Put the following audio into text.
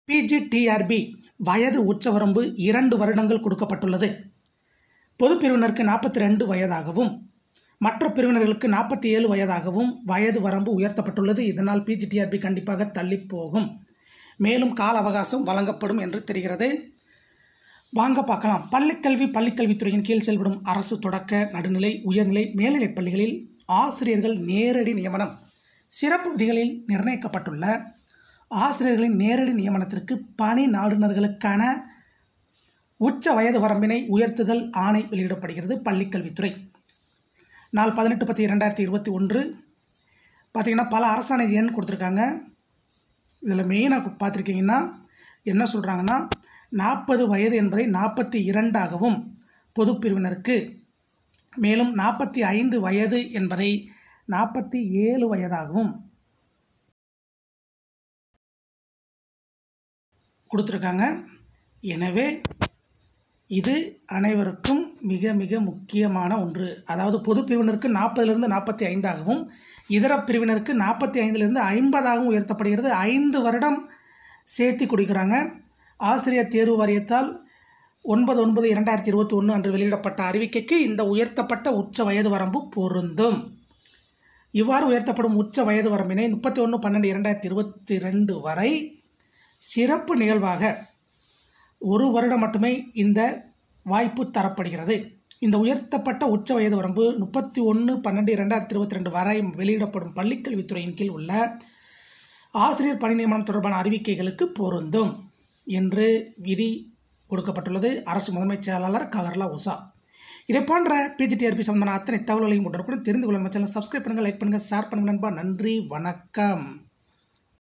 PGTRB வயது உச்சவரம்பு இரண்டு வருடங்கள் கொடுக்கப்பட்டுள்ளது பொது பிரிவினருக்கு நாற்பத்தி ரெண்டு வயதாகவும் மற்ற பிரிவினர்களுக்கு நாற்பத்தி ஏழு வயதாகவும் வயது வரம்பு உயர்த்தப்பட்டுள்ளது இதனால் பிஜிடிஆர்பி கண்டிப்பாக தள்ளி போகும் மேலும் கால அவகாசம் வழங்கப்படும் என்று தெரிகிறது வாங்க பார்க்கலாம் பள்ளிக்கல்வி பள்ளிக்கல்வித்துறையின் கீழ் செயல்படும் அரசு தொடக்க நடுநிலை உயர்நிலை மேல்நிலைப் பள்ளிகளில் ஆசிரியர்கள் நேரடி நியமனம் சிறப்பு விதிகளில் நிர்ணயிக்கப்பட்டுள்ள ஆசிரியர்களின் நேரடி நியமனத்திற்கு பணி நாடுனர்களுக்கான உச்ச வயது வரம்பினை உயர்த்துதல் ஆணை வெளியிடப்படுகிறது பள்ளிக்கல்வித்துறை நாள் பதினெட்டு பத்து இரண்டாயிரத்தி இருபத்தி ஒன்று பார்த்திங்கன்னா பல அரசாணை எண் கொடுத்துருக்காங்க இதில் மெயினாக பார்த்துருக்கீங்கன்னா என்ன சொல்கிறாங்கன்னா நாற்பது வயது என்பதை நாற்பத்தி இரண்டாகவும் பொது பிரிவினருக்கு மேலும் நாற்பத்தி ஐந்து வயது என்பதை நாற்பத்தி ஏழு வயதாகவும் கொடுத்துருக்காங்க எனவே இது அனைவருக்கும் மிக மிக முக்கியமான ஒன்று அதாவது பொது பிரிவினருக்கு நாற்பதுலேருந்து நாற்பத்தி ஐந்தாகவும் இதர பிரிவினருக்கு நாற்பத்தி ஐந்துலேருந்து ஐம்பதாகவும் உயர்த்தப்படுகிறது ஐந்து வருடம் சேர்த்து கொடுக்குறாங்க ஆசிரியர் தேர்வு வாரியத்தால் ஒன்பது ஒன்பது இரண்டாயிரத்தி இருபத்தி ஒன்று அன்று வெளியிடப்பட்ட அறிவிக்கைக்கு இந்த உயர்த்தப்பட்ட உச்ச வயது வரம்பு பொருந்தும் இவ்வாறு உயர்த்தப்படும் உச்ச வயது வரம்பினை முப்பத்தி ஒன்று பன்னெண்டு இரண்டாயிரத்தி இருபத்தி ரெண்டு வரை சிறப்பு நிகழ்வாக ஒரு வருடம் மட்டுமே இந்த வாய்ப்பு தரப்படுகிறது இந்த உயர்த்தப்பட்ட உச்ச வயது வரம்பு முப்பத்தி ஒன்று பன்னெண்டு இரண்டாயிரத்தி இருபத்தி ரெண்டு வரை வெளியிடப்படும் பள்ளிக்கல்வித்துறையின் கீழ் உள்ள ஆசிரியர் பணி நியமனம் தொடர்பான அறிவிக்கைகளுக்கு பொருந்தும் என்று விதி கொடுக்கப்பட்டுள்ளது அரசு முதன்மைச் செயலாளர் கவர்லா உஷா இதை போன்ற பிஜிடிஆர்பி சம்பந்தமான அத்தனை தகவல்களையும் உடனுக்குடன் தெரிந்து கொள்ள நம்ம சேனல் சப்ஸ்கிரைப் பண்ணுங்கள் லைக் பண்ணுங்கள் ஷேர் பண்ணுங்கள் நண்பா நன்றி வணக்கம்